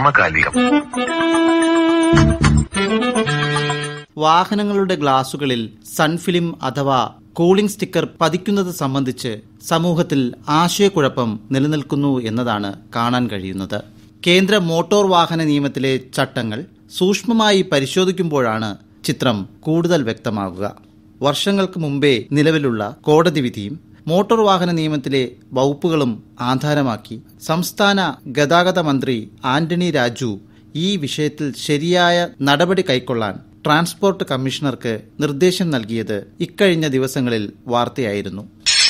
സമകാലികം വാഹനങ്ങളുടെ ഗ്ലാസുകളിൽ സൺഫിലിം അഥവാ കൂളിംഗ് സ്റ്റിക്കർ പതിക്കുന്നത് സംബന്ധിച്ച് സമൂഹത്തിൽ ആശയക്കുഴപ്പം നിലനിൽക്കുന്നു എന്നതാണ് കാണാൻ കഴിയുന്നത് കേന്ദ്ര മോട്ടോർ വാഹന നിയമത്തിലെ ചട്ടങ്ങൾ സൂക്ഷ്മമായി പരിശോധിക്കുമ്പോഴാണ് ചിത്രം കൂടുതൽ വ്യക്തമാകുക വർഷങ്ങൾക്ക് മുമ്പേ നിലവിലുള്ള കോടതി വിധിയും മോട്ടോർ വാഹന നിയമത്തിലെ വകുപ്പുകളും ആധാരമാക്കി സംസ്ഥാന ഗതാഗത മന്ത്രി ആന്റണി രാജു ഈ വിഷയത്തിൽ ശരിയായ നടപടി കൈക്കൊള്ളാൻ ട്രാൻസ്പോർട്ട് കമ്മീഷണർക്ക് നിർദ്ദേശം നൽകിയത് ഇക്കഴിഞ്ഞ ദിവസങ്ങളിൽ വാർത്തയായിരുന്നു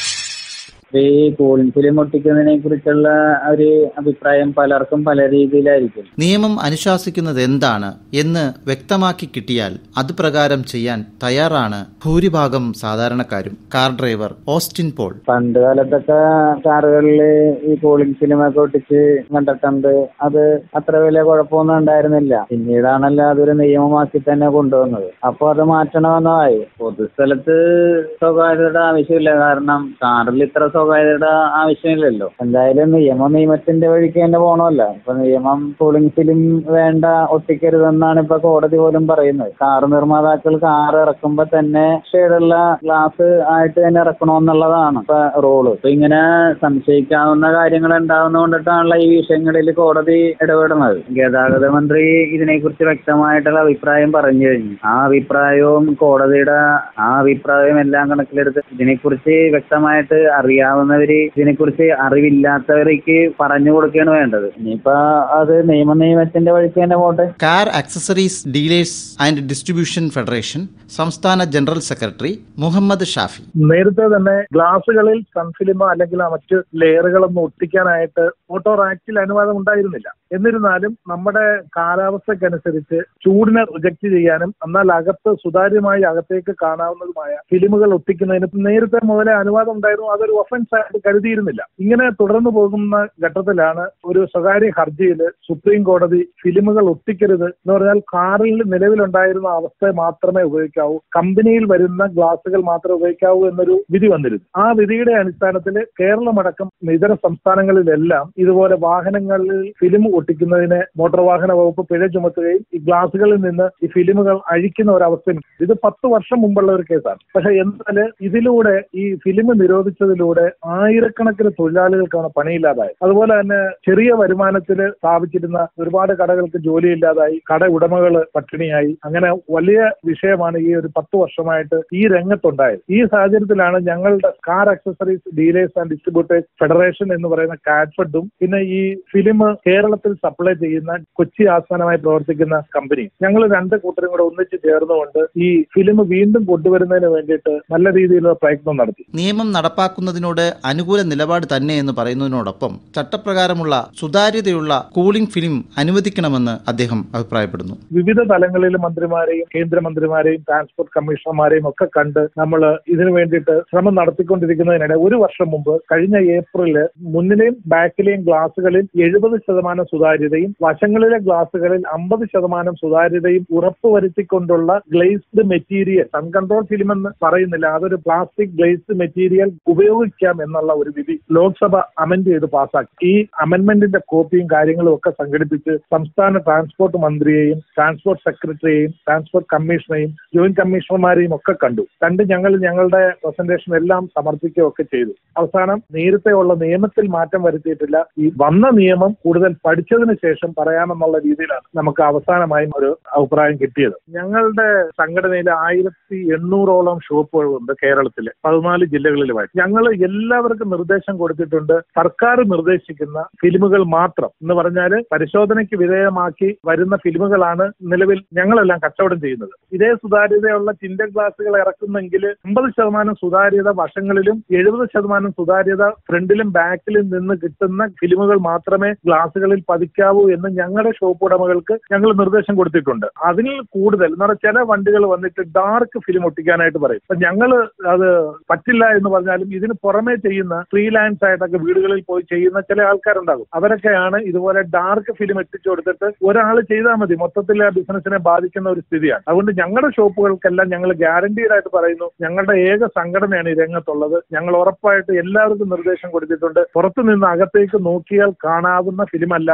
ഈ കൂളിംഗ് ഫിലിം ഒട്ടിക്കുന്നതിനെ കുറിച്ചുള്ള ഒരു അഭിപ്രായം പലർക്കും പല രീതിയിലായിരിക്കും നിയമം അനുശാസിക്കുന്നത് എന്താണ് എന്ന് വ്യക്തമാക്കി കിട്ടിയാൽ അത് പ്രകാരം ചെയ്യാൻ തയ്യാറാണ് ഭൂരിഭാഗം സാധാരണക്കാരും കാർ ഡ്രൈവർ ഓസ്റ്റിൻ പോൾ പണ്ട് കാലത്തൊക്കെ കാറുകളിൽ ഈ കൂളിംഗ് ഫിലിം ഒക്കെ ഒട്ടിച്ച് കണ്ടിട്ടുണ്ട് അത് അത്ര വലിയ കുഴപ്പമൊന്നും ഉണ്ടായിരുന്നില്ല പിന്നീടാണല്ലോ അതൊരു നിയമമാക്കി തന്നെ കൊണ്ടുവന്നത് അപ്പൊ അത് മാറ്റണമെന്നായി പൊതുസ്ഥലത്ത് സ്വകാര്യതയുടെ ആവശ്യമില്ല കാരണം കാറിൽ ഇത്ര സ്വകാര്യതയുടെ ആവശ്യമില്ലല്ലോ എന്തായാലും നിയമം നിയമത്തിന്റെ വഴിക്ക് തന്നെ പോകണമല്ലോ ഇപ്പൊ നിയമം കൂളിംഗ് ഫിലിം വേണ്ട ഒട്ടിക്കരുതെന്നാണ് ഇപ്പൊ കോടതി പോലും പറയുന്നത് കാർ നിർമ്മാതാക്കൾ കാർ ഇറക്കുമ്പോ തന്നെ ഷെയ്ഡുള്ള ഗ്ലാസ് ആയിട്ട് തന്നെ ഇറക്കണമെന്നുള്ളതാണ് ഇപ്പൊ റോള് ഇപ്പൊ ഇങ്ങനെ സംശയിക്കാവുന്ന കാര്യങ്ങൾ ഉണ്ടാവുന്ന കൊണ്ടിട്ടാണല്ലോ ഈ വിഷയങ്ങളിൽ കോടതി ഇടപെടുന്നത് ഗതാഗത മന്ത്രി ഇതിനെക്കുറിച്ച് വ്യക്തമായിട്ടുള്ള അഭിപ്രായം പറഞ്ഞു കഴിഞ്ഞു ആ അഭിപ്രായവും കോടതിയുടെ ആ അഭിപ്രായവും എല്ലാം കണക്കിലെടുത്ത് ഇതിനെക്കുറിച്ച് വ്യക്തമായിട്ട് അറിയാവുന്നവര് ഇതിനെക്കുറിച്ച് അറിവില്ലാത്തവർക്ക് പറഞ്ഞു കൊടുക്കുകയാണ് വേണ്ടത് ഇനിയിപ്പോ അത് നിയമ നിയമത്തിന്റെ വഴിക്ക് തന്നെ പോട്ടെ car accessories dealers and distribution federation സംസ്ഥാന ജനറൽ സെക്രട്ടറി മുഹമ്മദ് ഷാഫി നേരത്തെ തന്നെ ഗ്ലാസുകളിൽ സൺഫിലിമോ അല്ലെങ്കിൽ ആ മറ്റ് ലെയറുകളൊന്നും ഒട്ടിക്കാനായിട്ട് മോട്ടോർ ആക്ടിൽ അനുവാദം ഉണ്ടായിരുന്നില്ല എന്നിരുന്നാലും നമ്മുടെ കാലാവസ്ഥക്കനുസരിച്ച് ചൂടിനെ റിജക്ട് ചെയ്യാനും എന്നാൽ അകത്ത് സുതാര്യമായി അകത്തേക്ക് കാണാവുന്നതുമായ ഫിലിമുകൾ ഒട്ടിക്കുന്നതിന് നേരത്തെ മുതലേ അനുവാദം ഉണ്ടായിരുന്നു അതൊരു ഒഫൻസ് ആയിട്ട് കരുതിയിരുന്നില്ല ഇങ്ങനെ തുടർന്നു പോകുന്ന ഘട്ടത്തിലാണ് ഒരു സ്വകാര്യ ഹർജിയിൽ സുപ്രീം കോടതി ഫിലിമുകൾ ഒട്ടിക്കരുത് എന്ന് പറഞ്ഞാൽ കാറിൽ നിലവിലുണ്ടായിരുന്ന അവസ്ഥ മാത്രമേ ഉപയോഗിക്കാവൂ കമ്പനിയിൽ വരുന്ന ഗ്ലാസുകൾ മാത്രമേ ഉപയോഗിക്കാവൂ എന്നൊരു വിധി വന്നിരുന്നു ആ വിധിയുടെ അടിസ്ഥാനത്തിൽ കേരളമടക്കം ഇതര സംസ്ഥാനങ്ങളിലെല്ലാം ഇതുപോലെ വാഹനങ്ങളിൽ ഫിലിം ഒട്ടിക്കുന്നതിന് മോട്ടോർ വാഹന വകുപ്പ് പിഴ ചുമത്തുകയും ഈ ഗ്ലാസുകളിൽ നിന്ന് ഈ ഫിലിമുകൾ അഴിക്കുന്ന ഒരു അവസ്ഥയുണ്ട് ഇത് പത്ത് വർഷം മുമ്പുള്ള ഒരു കേസാണ് പക്ഷെ എന്നാൽ ഇതിലൂടെ ഈ ഫിലിം നിരോധിച്ചതിലൂടെ ആയിരക്കണക്കിന് തൊഴിലാളികൾക്കാണ് പണിയില്ലാതായത് അതുപോലെ തന്നെ ചെറിയ വരുമാനത്തിൽ സ്ഥാപിച്ചിരുന്ന ഒരുപാട് കടകൾക്ക് ജോലിയില്ലാതായി കട ഉടമകൾ പട്ടിണിയായി അങ്ങനെ വലിയ വിഷയമാണ് ഈ ഒരു പത്ത് വർഷമായിട്ട് ഈ രംഗത്തുണ്ടായത് ഈ സാഹചര്യത്തിലാണ് ഞങ്ങളുടെ car accessories dealers and distributors federation എന്ന് പറയുന്ന കാറ്റ്ഫഡും പിന്നെ ഈ ഫിലിം കേരളത്തിൽ സപ്ലൈ ചെയ്യുന്ന കൊച്ചി ആസ്ഥാനമായി പ്രവർത്തിക്കുന്ന കമ്പനി ഞങ്ങൾ രണ്ട് കൂട്ടരും കൂടെ ഒന്നിച്ച് ചേർന്നുകൊണ്ട് ഈ ഫിലിം വീണ്ടും കൊണ്ടുവരുന്നതിന് വേണ്ടിയിട്ട് നല്ല രീതിയിലുള്ള പ്രയത്നം നടത്തി നിയമം നടപ്പാക്കുന്നതിനോട് അനുകൂല നിലപാട് തന്നെ എന്ന് പറയുന്നതിനോടൊപ്പം ചട്ടപ്രകാരമുള്ള സുതാര്യതയുള്ള കൂളിംഗ് ഫിലിം അനുവദിക്കണമെന്ന് അദ്ദേഹം അഭിപ്രായപ്പെടുന്നു വിവിധ തലങ്ങളിൽ മന്ത്രിമാരെയും കേന്ദ്രമന്ത്രിമാരെയും ട്രാൻസ്പോർട്ട് കമ്മീഷണർമാരെയും ഒക്കെ കണ്ട് നമ്മൾ ഇതിനു വേണ്ടിയിട്ട് ശ്രമം നടത്തിക്കൊണ്ടിരിക്കുന്നതിനിടെ ഒരു വർഷം മുമ്പ് കഴിഞ്ഞ ഏപ്രില് മുന്നിലെയും ബാക്കിലെയും ഗ്ലാസുകളിൽ എഴുപത് ശതമാനം സുതാര്യതയും വശങ്ങളിലെ ഗ്ലാസുകളിൽ അമ്പത് ശതമാനം സുതാര്യതയും ഉറപ്പുവരുത്തിക്കൊണ്ടുള്ള ഗ്ലേസ്ഡ് മെറ്റീരിയൽ സൺകൺട്രോൾ ഫിലിം എന്ന് പറയുന്നില്ല അതൊരു പ്ലാസ്റ്റിക് ഗ്ലേസ്ഡ് മെറ്റീരിയൽ ഉപയോഗിക്കാം എന്നുള്ള ഒരു വിധി ലോക്സഭ അമെന്റ് ചെയ്ത് പാസാക്കി ഈ അമെന്റ്മെന്റിന്റെ കോപ്പിയും കാര്യങ്ങളും ഒക്കെ സംഘടിപ്പിച്ച് സംസ്ഥാന ട്രാൻസ്പോർട്ട് മന്ത്രിയെയും ട്രാൻസ്പോർട്ട് സെക്രട്ടറിയെയും ട്രാൻസ്പോർട്ട് കമ്മീഷണറെയും ജോയിന്റ് കമ്മീഷണർമാരെയും ഒക്കെ കണ്ടു കണ്ട് ഞങ്ങൾ ഞങ്ങളുടെ പ്രസന്റേഷൻ എല്ലാം സമർപ്പിക്കുകയൊക്കെ ചെയ്തു അവസാനം നേരത്തെ ഉള്ള നിയമത്തിൽ മാറ്റം വരുത്തിയിട്ടില്ല ഈ വന്ന നിയമം കൂടുതൽ പഠിച്ചതിന് ശേഷം പറയാമെന്നുള്ള രീതിയിലാണ് നമുക്ക് അവസാനമായും ഒരു അഭിപ്രായം കിട്ടിയത് ഞങ്ങളുടെ സംഘടനയിൽ ആയിരത്തി എണ്ണൂറോളം ഷോപ്പുകളുണ്ട് കേരളത്തില് പതിനാല് ജില്ലകളിലുമായിട്ട് ഞങ്ങൾ എല്ലാവർക്കും നിർദ്ദേശം കൊടുത്തിട്ടുണ്ട് സർക്കാർ നിർദ്ദേശിക്കുന്ന ഫിലിമുകൾ മാത്രം എന്ന് പറഞ്ഞാൽ പരിശോധനയ്ക്ക് വിധേയമാക്കി വരുന്ന ഫിലിമുകളാണ് നിലവിൽ ഞങ്ങളെല്ലാം കച്ചവടം ചെയ്യുന്നത് ഇതേ സുതാര്യതയുള്ള ടിൻഡർ ഗ്ലാസുകൾ ഇറക്കുന്നെങ്കിൽ അമ്പത് ശതമാനം സുതാര്യത വശങ്ങളിലും എഴുപത് ശതമാനം സുതാര്യത ഫ്രണ്ടിലും ബാക്കിലും നിന്ന് കിട്ടുന്ന ഫിലിമുകൾ മാത്രമേ ഗ്ലാസുകളിൽ പതിക്കാവൂ എന്ന് ഞങ്ങളുടെ ഷോപ്പ് ഉടമകൾക്ക് ഞങ്ങൾ നിർദ്ദേശം കൊടുത്തിട്ടുണ്ട് അതിൽ കൂടുതൽ എന്ന് പറഞ്ഞാൽ ചില വണ്ടികൾ വന്നിട്ട് ഡാർക്ക് ഫിലിം ഒട്ടിക്കാനായിട്ട് പറയും അപ്പൊ ഞങ്ങൾ അത് പറ്റില്ല എന്ന് പറഞ്ഞാലും ഇതിന് പുറമെ ചെയ്യുന്ന ഫ്രീലാൻസ് ആയിട്ടൊക്കെ വീടുകളിൽ പോയി ചെയ്യുന്ന ചില ആൾക്കാരുണ്ടാകും അവരൊക്കെയാണ് ഇതുപോലെ ഡാർക്ക് ഫിലിം എത്തിച്ചു കൊടുത്തിട്ട് ഒരാൾ ചെയ്താൽ മതി മൊത്തത്തിൽ ആ ബിസിനസിനെ ബാധിക്കുന്ന ഒരു സ്ഥിതിയാണ് അതുകൊണ്ട് ഞങ്ങളുടെ ഷോപ്പുകൾക്കെല്ലാം ഞങ്ങൾ ഗ്യാരണ്ടീഡ് ആയിട്ട് പറയുന്നു ഞങ്ങളുടെ ഏക സംഘടനയാണ് ഈ രംഗത്തുള്ളത് ഞങ്ങൾ ഉറപ്പായിട്ട് എല്ലാവർക്കും നിർദ്ദേശം കൊടുത്തിട്ടുണ്ട് പുറത്തു നിന്ന് അകത്തേക്ക് നോക്കിയാൽ കാണാവുന്ന ഫിലിം അല്ലാതെ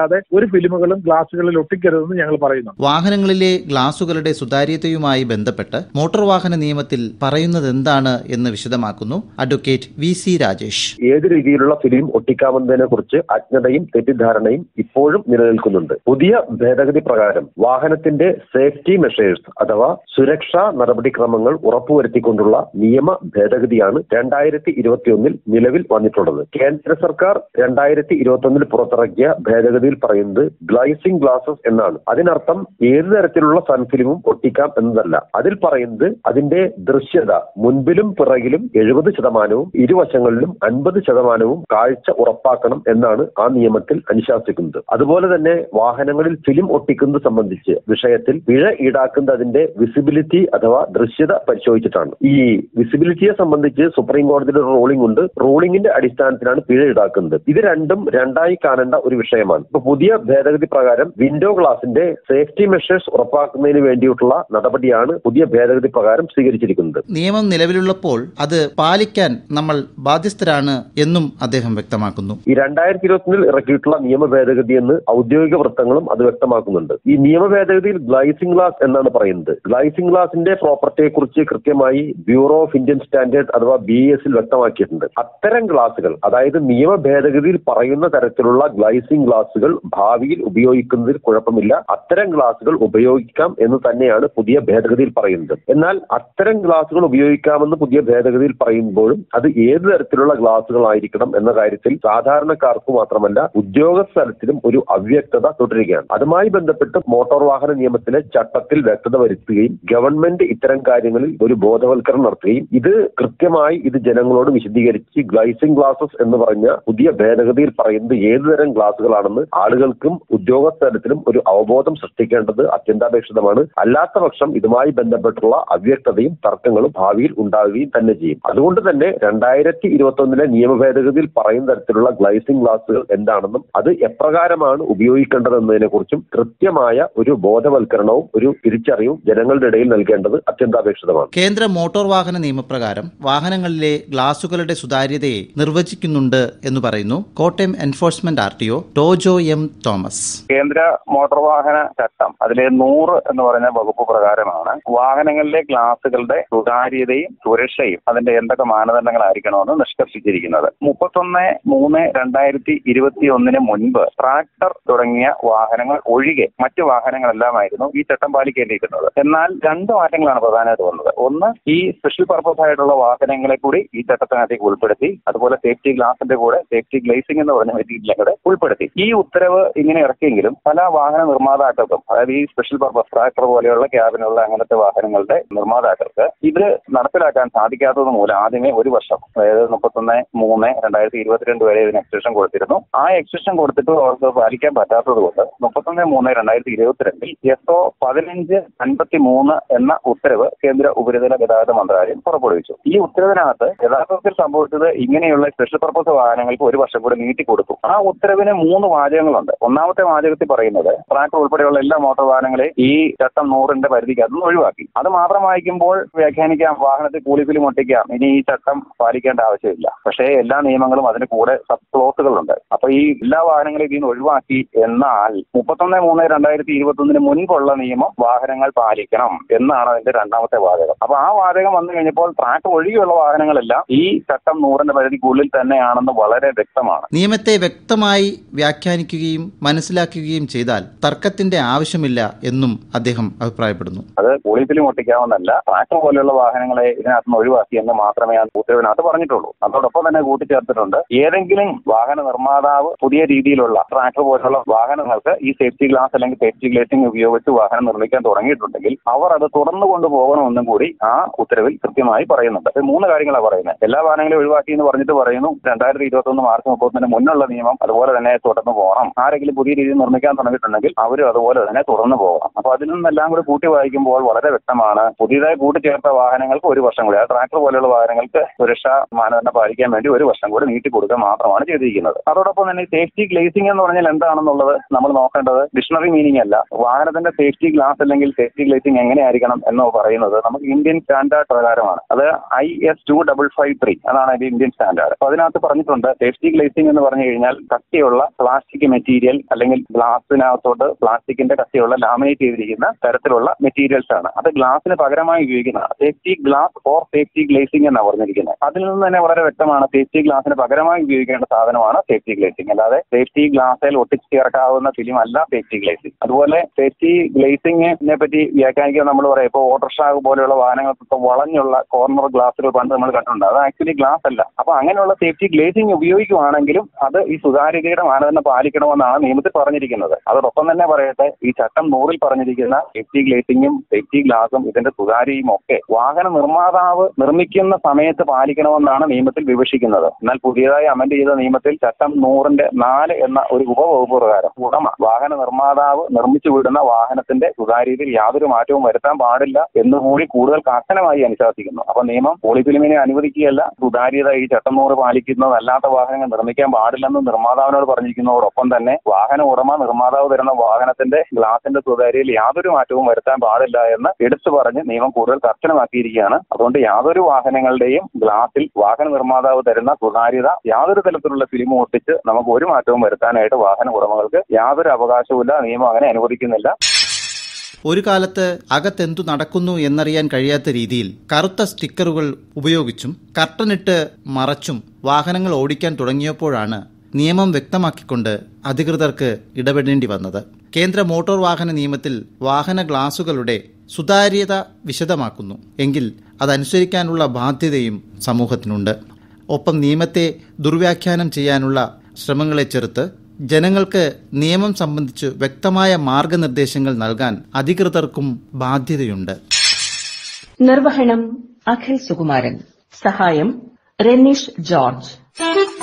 അല്ലാതെ ഒരു ഫിലിമുകളും ഗ്ലാസുകളിൽ ഒട്ടിക്കരുതെന്ന് ഞങ്ങൾ പറയുന്നു വാഹനങ്ങളിലെ ഗ്ലാസുകളുടെ സുതാര്യതയുമായി ബന്ധപ്പെട്ട് മോട്ടോർ വാഹന നിയമത്തിൽ പറയുന്നത് എന്താണ് എന്ന് വിശദമാക്കുന്നു അഡ്വക്കേറ്റ് വി സി രാജേഷ് ഏത് രീതിയിലുള്ള ഫിലിം ഒട്ടിക്കാമെന്നതിനെ കുറിച്ച് അജ്ഞതയും തെറ്റിദ്ധാരണയും ഇപ്പോഴും നിലനിൽക്കുന്നുണ്ട് പുതിയ ഭേദഗതി പ്രകാരം വാഹനത്തിന്റെ സേഫ്റ്റി മെഷേഴ്സ് അഥവാ സുരക്ഷാ നടപടിക്രമങ്ങൾ ഉറപ്പുവരുത്തിക്കൊണ്ടുള്ള നിയമ ഭേദഗതിയാണ് രണ്ടായിരത്തി ഇരുപത്തിയൊന്നിൽ നിലവിൽ വന്നിട്ടുള്ളത് കേന്ദ്ര സർക്കാർ രണ്ടായിരത്തി ഇരുപത്തൊന്നിൽ പുറത്തിറക്കിയ ഭേദഗതിയിൽ പറയുന്നത് ഗ്ലൈസിംഗ് ഗ്ലാസസ് എന്നാണ് അതിനർത്ഥം ഏത് തരത്തിലുള്ള സൺഫിലിമും ഒട്ടിക്കാം എന്നതല്ല അതിൽ പറയുന്നത് അതിന്റെ ദൃശ്യത മുൻപിലും പിറകിലും എഴുപത് ശതമാനവും ഇരുവശങ്ങളിലും അൻപത് ശതമാനവും കാഴ്ച ഉറപ്പാക്കണം എന്നാണ് ആ നിയമത്തിൽ അനുശാസിക്കുന്നത് അതുപോലെ തന്നെ വാഹനങ്ങളിൽ ഫിലിം ഒട്ടിക്കുന്നത് സംബന്ധിച്ച് വിഷയത്തിൽ പിഴ ഈടാക്കുന്നത് അതിന്റെ വിസിബിലിറ്റി അഥവാ ദൃശ്യത പരിശോധിച്ചിട്ടാണ് ഈ വിസിബിലിറ്റിയെ സംബന്ധിച്ച് സുപ്രീം കോടതിയുടെ ഒരു റൂളിംഗ് ഉണ്ട് റൂളിംഗിന്റെ അടിസ്ഥാനത്തിലാണ് പിഴ ഈടാക്കുന്നത് ഇത് രണ്ടും രണ്ടായി കാണേണ്ട ഒരു വിഷയമാണ് ഇപ്പൊ പുതിയ ഭേദഗതി പ്രകാരം വിൻഡോ ഗ്ലാസിന്റെ സേഫ്റ്റി മെഷേഴ്സ് ഉറപ്പാക്കുന്നതിന് വേണ്ടിയിട്ടുള്ള നടപടിയാണ് പുതിയ ഭേദഗതി പ്രകാരം സ്വീകരിച്ചിരിക്കുന്നത് നിയമം നിലവിലുള്ളപ്പോൾ അത് പാലിക്കാൻ നമ്മൾ ബാധ്യസ്ഥരാണ് എന്നും അദ്ദേഹം വ്യക്തമാക്കുന്നു ഈ രണ്ടായിരത്തി ഇരുപത്തിനിൽ ഇറക്കിയിട്ടുള്ള നിയമ ഭേദഗതി എന്ന് ഔദ്യോഗിക വൃത്തങ്ങളും അത് വ്യക്തമാക്കുന്നുണ്ട് ഈ നിയമ ഭേദഗതിയിൽ ഗ്ലൈസിംഗ് ഗ്ലാസ് എന്നാണ് പറയുന്നത് ഗ്ലൈസിംഗ് ഗ്ലാസിന്റെ പ്രോപ്പർട്ടിയെ കുറിച്ച് കൃത്യമായി ബ്യൂറോ ഓഫ് ഇന്ത്യൻ സ്റ്റാൻഡേർഡ് അഥവാ ബി എസിൽ വ്യക്തമാക്കിയിട്ടുണ്ട് അത്തരം ഗ്ലാസുകൾ അതായത് നിയമ ഭേദഗതിയിൽ പറയുന്ന തരത്തിലുള്ള ഗ്ലൈസിംഗ് ഗ്ലാസുകൾ ഭാവിയിൽ ഉപയോഗിക്കുന്നതിൽ കുഴപ്പമില്ല അത്തരം ഗ്ലാസുകൾ ഉപയോഗിക്കാം എന്ന് തന്നെയാണ് പുതിയ ഭേദഗതിയിൽ പറയുന്നത് എന്നാൽ അത്തരം ഗ്ലാസുകൾ ഉപയോഗിക്കാമെന്ന് പുതിയ ഭേദഗതിയിൽ പറയുമ്പോഴും അത് ഏത് തരത്തിലുള്ള ഗ്ലാസുകളായിരിക്കണം എന്ന കാര്യത്തിൽ സാധാരണക്കാർക്ക് മാത്രമല്ല ഉദ്യോഗസ്ഥ തലത്തിലും ഒരു അവ്യക്തത തുടരുകയാണ് അതുമായി ബന്ധപ്പെട്ട് മോട്ടോർ വാഹന നിയമത്തിലെ ചട്ടത്തിൽ വ്യക്തത വരുത്തുകയും ഗവൺമെന്റ് ഇത്തരം കാര്യങ്ങളിൽ ഒരു ബോധവൽക്കരണം നടത്തുകയും ഇത് കൃത്യമായി ഇത് ജനങ്ങളോട് വിശദീകരിച്ച് ഗ്ലൈസിംഗ് ഗ്ലാസസ് എന്ന് പറഞ്ഞ പുതിയ ഭേദഗതിയിൽ പറയുന്നത് ഏതുതരം ഗ്ലാസുകളാണെന്ന് ആളുകൾക്കും ഉദ്യോഗസ്ഥ തലത്തിലും ഒരു അവബോധം സൃഷ്ടിക്കേണ്ടത് അത്യന്താപേക്ഷിതമാണ് അല്ലാത്ത പക്ഷം ഇതുമായി ബന്ധപ്പെട്ടുള്ള അവ്യക്തതയും തർക്കങ്ങളും ഭാവിയിൽ ഉണ്ടാവുകയും തന്നെ ചെയ്യും അതുകൊണ്ട് തന്നെ രണ്ടായിരത്തി ഇരുപത്തി ഒന്നിലെ നിയമ ഭേദഗതിയിൽ പറയുന്ന തരത്തിലുള്ള ഗ്ലൈസിംഗ് ഗ്ലാസുകൾ എന്താണെന്നും അത് എപ്രകാരമാണ് ഉപയോഗിക്കേണ്ടതെന്നതിനെ കുറിച്ചും കൃത്യമായ ഒരു ബോധവൽക്കരണവും ഒരു തിരിച്ചറിവും ജനങ്ങളുടെ ഇടയിൽ നൽകേണ്ടത് അത്യന്താപേക്ഷിതമാണ് കേന്ദ്ര മോട്ടോർ വാഹന നിയമപ്രകാരം വാഹനങ്ങളിലെ ഗ്ലാസുകളുടെ സുതാര്യതയെ നിർവചിക്കുന്നുണ്ട് എന്ന് പറയുന്നു Kottayam enforcement R T O Tojo M Thomas കേന്ദ്ര മോട്ടോർ വാഹന ചട്ടം അതിലെ നൂറ് എന്ന് പറയുന്ന വകുപ്പ് പ്രകാരമാണ് വാഹനങ്ങളിലെ ഗ്ലാസുകളുടെ സുതാര്യതയും സുരക്ഷയും അതിന്റെ എന്തൊക്കെ മാനദണ്ഡങ്ങളായിരിക്കണമെന്ന് നിഷ്കർഷിച്ചിരിക്കുന്നത് മുപ്പത്തൊന്ന് മൂന്ന് രണ്ടായിരത്തി ഇരുപത്തി ഒന്നിന് മുൻപ് ട്രാക്ടർ തുടങ്ങിയ വാഹനങ്ങൾ ഒഴികെ മറ്റു വാഹനങ്ങളെല്ലാമായിരുന്നു ഈ ചട്ടം പാലിക്കേണ്ടിയിരുന്നത് എന്നാൽ രണ്ട് മാറ്റങ്ങളാണ് പ്രധാനമായിട്ട് വന്നത് ഒന്ന് ഈ സ്പെഷ്യൽ പർപ്പസ് ആയിട്ടുള്ള വാഹനങ്ങളെ കൂടി ഈ ചട്ടത്തിനകത്തേക്ക് ഉൾപ്പെടുത്തി അതുപോലെ സേഫ്റ്റി ഗ്ലാസിന്റെ കൂടെ സേഫ്റ്റി ഗ്ലേസിംഗ് എന്ന് പറഞ്ഞ മെറ്റീരിയലും കൂടെ ഉൾപ്പെടുത്തി ഈ ഉത്തരവ് ഇങ്ങനെ ഇറക്കിയെങ്കിലും പല വാഹന നിർമ്മാതാക്കൾക്കും അതായത് ഈ സ്പെഷ്യൽ പർപ്പസ് ട്രാക്ടർ പോലെയുള്ള ക്യാബിനുള്ള അങ്ങനത്തെ വാഹനങ്ങളുടെ നിർമ്മാതാക്കൾക്ക് ഇത് നടപ്പിലാക്കാൻ സാധിക്കാത്തത് മൂലം ആദ്യമേ ഒരു വർഷം അതായത് മുപ്പത്തൊന്ന് മൂന്ന് രണ്ടായിരത്തി ഇരുപത്തിരണ്ട് വരെ ഇതിന് എക്സ്റ്റൻഷൻ കൊടുത്തിരുന്നു ആ എക്സ്റ്റൻഷൻ കൊടുത്തിട്ട് അവർക്ക് പാലിക്കാൻ പറ്റാത്തത് കൊണ്ട് മുപ്പത്തൊന്ന് മൂന്ന് രണ്ടായിരത്തി ഇരുപത്തിരണ്ടിൽ എസ് ഒ പതിനഞ്ച് അൻപത്തി മൂന്ന് എന്ന ഉത്തരവ് കേന്ദ്ര ഉപരിതല ഗതാഗത മന്ത്രാലയം പുറപ്പെടുവിച്ചു ഈ ഉത്തരവിനകത്ത് യഥാർത്ഥത്തിൽ സംഭവിച്ചത് ഇങ്ങനെയുള്ള സ്പെഷ്യൽ പർപ്പസ് വാഹനങ്ങൾക്ക് ഒരു വർഷം കൂടി നീട്ടി കൊടുത്തു ആ ഉത്തരവിന് മൂന്ന് വാചകങ്ങളുണ്ട് ഒന്നാമത്തെ വാചകത്തിൽ പറയുന്നത് ട്രാക്ടർ ഉൾപ്പെടെയുള്ള എല്ലാ മോട്ടോർ വാഹനങ്ങളെയും ഈ ചട്ടം നൂറിന്റെ പരിധിക്ക് അതൊന്നും ഒഴിവാക്കി അത് മാത്രം വായിക്കുമ്പോൾ വ്യാഖ്യാനിക്കാം വാഹനത്തിൽ കൂലിഫിലും ഒട്ടിക്കാം ഇനി ഈ ചട്ടം പാലിക്കേണ്ട ആവശ്യമില്ല പക്ഷേ എല്ലാ നിയമങ്ങളും അതിന് കൂടെ സബ് ക്ലോസുകളുണ്ട് അപ്പൊ ഈ എല്ലാ വാഹനങ്ങളെയും ഇതിൽ നിന്ന് ഒഴിവാക്കി എന്നാൽ മുപ്പത്തൊന്ന് മൂന്ന് രണ്ടായിരത്തി ഇരുപത്തി ഒന്നിന് മുൻപുള്ള നിയമം വാഹനങ്ങൾ പാലിക്കണം എന്നാണ് അതിന്റെ രണ്ടാമത്തെ വാചകം അപ്പൊ ആ വാചകം വന്നു കഴിഞ്ഞപ്പോൾ ട്രാക്ക് ഒഴികെയുള്ള വാഹനങ്ങളെല്ലാം ഈ ചട്ടം നൂറിന്റെ പരിധിക്കുള്ളിൽ തന്നെയാണെന്ന് വളരെ വ്യക്തമാണ് നിയമത്തെ വ്യക്തമായി വ്യാഖ്യാനിക്കുകയും മനസ്സിലാക്കുകയും ചെയ്താൽ തർക്കത്തിന്റെ ആവശ്യമില്ല എന്നും അദ്ദേഹം അഭിപ്രായപ്പെടുന്നു അത് കൂളിഫിലും ഒട്ടിക്കാവുന്നല്ല ട്രാക്ടർ പോലെയുള്ള വാഹനങ്ങളെ ഇതിനകത്ത് നിന്ന് ഒഴിവാക്കി എന്ന് മാത്രമേ ആ ഉത്തരവിനകത്ത് പറഞ്ഞിട്ടുള്ളൂ അതോടൊപ്പം തന്നെ കൂട്ടിച്ചേർത്തിട്ടുണ്ട് ഏതെങ്കിലും വാഹന നിർമ്മാതാവ് പുതിയ രീതിയിലുള്ള ട്രാക്ടർ പോലുള്ള വാഹനങ്ങൾക്ക് ഈ സേഫ്റ്റി ഗ്ലാസ് അല്ലെങ്കിൽ സേഫ്റ്റി ഗ്ലേസിംഗ് ഉപയോഗിച്ച് വാഹനം നിർമ്മിക്കാൻ തുടങ്ങിയിട്ടുണ്ടെങ്കിൽ അവർ അത് തുറന്നു കൊണ്ടുപോകണമെന്നും കൂടി ആ ഉത്തരവിൽ കൃത്യമായി പറയുന്നുണ്ട് ഇത് മൂന്ന് കാര്യങ്ങളാണ് പറയുന്നത് എല്ലാ വാഹനങ്ങളെയും ഒഴിവാക്കി എന്ന് പറഞ്ഞിട്ട് പറയുന്നു രണ്ടായിരത്തി ഇരുപത്തി ഒന്ന് മാർച്ച് മുപ്പത്തൊന്നിന് മുന്നുള്ള നിയമം അതുപോലെ തന്നെ തുടർന്ന് പോകണം ആരെങ്കിലും പുതിയ രീതിയിൽ നിർമ്മിക്കാൻ തുടങ്ങിയിട്ടുണ്ടെങ്കിൽ അവരും അതുപോലെ തന്നെ തുറന്നു പോകണം അപ്പൊ അതിൽ നിന്നെല്ലാം കൂടി കൂട്ടി വായിക്കുമ്പോൾ വളരെ വ്യക്തമാണ് പുതിയതായി കൂട്ടിച്ചേർത്ത വാഹനങ്ങൾക്ക് ഒരു വർഷം കൂടി ആ ട്രാക്ടർ പോലെയുള്ള വാഹനങ്ങൾക്ക് സുരക്ഷാ മാനദണ്ഡം പാലിക്കാൻ വേണ്ടി ഒരു വർഷം കൂടി നീട്ടി കൊടുക്കുക മാത്രമാണ് ചെയ്തിരിക്കുന്നത് അതോടൊപ്പം തന്നെ സേഫ്റ്റി ഗ്ലേസിംഗ് എന്ന് പറഞ്ഞാൽ എന്താണെന്നുള്ളത് നമ്മൾ നോക്കേണ്ടത് ഡിക്ഷണറി മീനിങ് അല്ല വാഹനത്തിന്റെ സേഫ്റ്റി ഗ്ലാസ് അല്ലെങ്കിൽ സേഫ്റ്റി ഗ്ലേസിംഗ് എങ്ങനെയായിരിക്കണം എന്ന് പറയുന്നത് നമുക്ക് ഇന്ത്യൻ സ്റ്റാൻഡേർഡ് പ്രകാരമാണ് അത് I S two double five three അതാണ് അതിന്റെ ഇന്ത്യൻ സ്റ്റാൻഡേർഡ് അപ്പൊ അതിനകത്ത് പറഞ്ഞിട്ടുണ്ട് സേഫ്റ്റി ഗ്ലേസിംഗ് എന്ന് പറഞ്ഞു കഴിഞ്ഞാൽ കട്ടിയുള്ള പ്ലാസ്റ്റിക് മെറ്റീരിയൽ അല്ലെങ്കിൽ ഗ്ലാസിനകത്തോട്ട് പ്ലാസ്റ്റിക്കിന്റെ കട്ടിയുള്ള ലാമിനേറ്റ് ചെയ്തിരിക്കുന്ന തരത്തിലുള്ള മെറ്റീരിയൽസ് ആണ് അത് ഗ്ലാസിന് പകരമായി ഉപയോഗിക്കുന്നതാണ് safety glass or safety glazing എന്നാണ് പറഞ്ഞിരിക്കുന്നത് അതിൽ നിന്ന് തന്നെ വളരെ വ്യക്തമാണ് സേഫ്റ്റി ഗ്ലാസിന് പകരമായി ഉപയോഗിക്കേണ്ട സാധനമാണ് സേഫ്റ്റി ഗ്ലേസിംഗ് അല്ലാതെ സേഫ്റ്റി ഗ്ലാസിൽ ഒട്ടിച്ച് ചേർക്കാവുന്ന ഫിലിം അല്ല സേഫ്റ്റി ഗ്ലേസിംഗ് അതുപോലെ സേഫ്റ്റി ഗ്ലേസിംഗിനെ പറ്റി വ്യാഖ്യാനിക്കാൻ നമ്മൾ പറയാം ഇപ്പോൾ ഓട്ടോറിക്ഷ പോലെയുള്ള വാഹനങ്ങൾക്കൊക്കെ വളഞ്ഞുള്ള കോർണർ ഗ്ലാസുകൾ പണ്ട് നമ്മൾ കണ്ടിട്ടുണ്ട് അത് ആക്ച്വലി ഗ്ലാസ് അല്ല അപ്പൊ അങ്ങനെയുള്ള സേഫ്റ്റി ഗ്ലേസിംഗ് ഉപയോഗിക്കുവാണെങ്കിലും അത് ഈ സുതാര്യതയുടെ മാനദണ്ഡം പാലിക്കണമെന്നാണ് നിയമത്തിൽ പറഞ്ഞിരിക്കുന്നത് അതോടൊപ്പം തന്നെ പറയട്ടെ ഈ ചട്ടം നൂറിൽ പറഞ്ഞിരിക്കുന്ന സേഫ്റ്റി ഗ്ലേസിംഗും സേഫ്റ്റി ഗ്ലാസും ഇതിന്റെ സുതാര്യയും ഒക്കെ വാഹന നിർമ്മാതാവ് നിർമ്മിക്കുന്ന സമയത്ത് പാലിക്കണമെന്നാണ് നിയമത്തിൽ വിവക്ഷിക്കുന്നത് എന്നാൽ പുതിയതായി അമെന്റ് ചെയ്ത നിയമത്തിൽ ചട്ടം നൂറിന്റെ നാല് എന്ന ഒരു ഉപവകുപ്പ് പ്രകാരം ഉടമ വാഹന നിർമ്മാതാവ് നിർമ്മിച്ചു വിടുന്ന വാഹനത്തിന്റെ സുതാര്യതയിൽ യാതൊരു മാറ്റവും വരുത്താൻ പാടില്ല എന്നുകൂടി കൂടുതൽ കർശനമായി അനുശാസിക്കുന്നു അപ്പൊ നിയമം പോളിഫിലിമിനെ അനുവദിക്കുകയല്ല സുതാര്യത ഈ ചട്ടം നൂറ് പാലിക്കുന്നതല്ലാത്ത വാഹനങ്ങൾ നിർമ്മിക്കാൻ പാടില്ലെന്ന് നിർമ്മാതാവിനോട് പറഞ്ഞിരിക്കുന്നതോടൊപ്പം തന്നെ വാഹന ഉടമ നിർമ്മാതാവ് തരുന്ന വാഹനത്തിന്റെ ഗ്ലാസിന്റെ സുതാര്യതയിൽ യാതൊരു മാറ്റവും വരുത്താൻ പാടില്ല എന്ന് എടുത്തു പറഞ്ഞ് നിയമം കൂടുതൽ കർശനമാക്കിയിരിക്കുകയാണ് അതുകൊണ്ട് യാതൊരു വാഹനങ്ങളുടെയും ഗ്ലാസിൽ വാഹന നിർമ്മാതാവ് തരുന്ന സുതാര്യത യാതൊരു തരത്തിലുള്ള ഫിലിം ഒട്ടിച്ച് നമുക്ക് ഒരു മാറ്റവും വരുത്താനായിട്ട് വാഹന ഉടമകൾക്ക് യാതൊരു അവകാശവുമില്ല നിയമം അങ്ങനെ അനുവദിക്കുന്നില്ല ഒരു കാലത്ത് അകത്തെന്തു നടക്കുന്നു എന്നറിയാൻ കഴിയാത്ത രീതിയിൽ കറുത്ത സ്റ്റിക്കറുകൾ ഉപയോഗിച്ചും കർട്ടനിട്ട് മറച്ചും വാഹനങ്ങൾ ഓടിക്കാൻ തുടങ്ങിയപ്പോഴാണ് നിയമം വ്യക്തമാക്കിക്കൊണ്ട് അധികൃതർക്ക് ഇടപെടേണ്ടി വന്നത് കേന്ദ്ര മോട്ടോർ വാഹന നിയമത്തിൽ വാഹന ഗ്ലാസുകളുടെ സുതാര്യത വിശദമാക്കുന്നു എങ്കിൽ അതനുസരിക്കാനുള്ള ബാധ്യതയും സമൂഹത്തിനുണ്ട് ഒപ്പം നിയമത്തെ ദുർവ്യാഖ്യാനം ചെയ്യാനുള്ള ശ്രമങ്ങളെ ചെറുത്ത് ജനങ്ങൾക്ക് നിയമം സംബന്ധിച്ച് വ്യക്തമായ മാർഗനിർദ്ദേശങ്ങൾ നൽകാൻ അധികൃതർക്കും ബാധ്യതയുണ്ട് നിർവഹണം അഖിൽ സുകുമാരൻ സഹായം റെനീഷ് ജോർജ്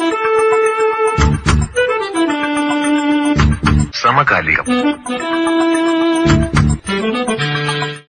സമകാലികം